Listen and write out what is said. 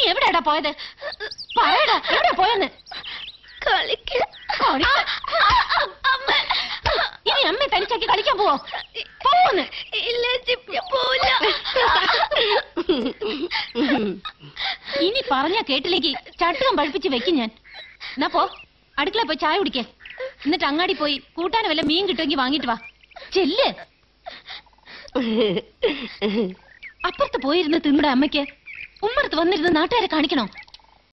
എവിടെയാടാ പോയത് പറയടാ എവിടെ പോയെന്ന് കളിക്കാൻ കളിക്കാൻ? ഇനി അമ്മ തനിച്ചാക്കി കളിക്കാൻ പോവോ പോന്ന് ഇല്ല ചിപ്പി പോല ഇനി പറഞ്ഞ കേട്ടിലേക്ക് ചട്ടുകം പഴിപ്പിച്ച് വെക്കും ഞാൻ എന്നാ പോ അടുക്കള പോയി ചായ കുടിക്കേ എന്നിട്ട് അങ്ങാടി പോയി കൂട്ടാൻ വല്ല മീൻ കിട്ടുമെങ്കിൽ വാങ്ങിട്ട് വാ ചെല്ല് അപ്പുറത്ത് പോയിരുന്ന് തിന്നടെ അമ്മയ്ക്ക് ഉമ്മറത്ത് വന്നിരുന്ന് നാട്ടുകാരെ കാണിക്കണോ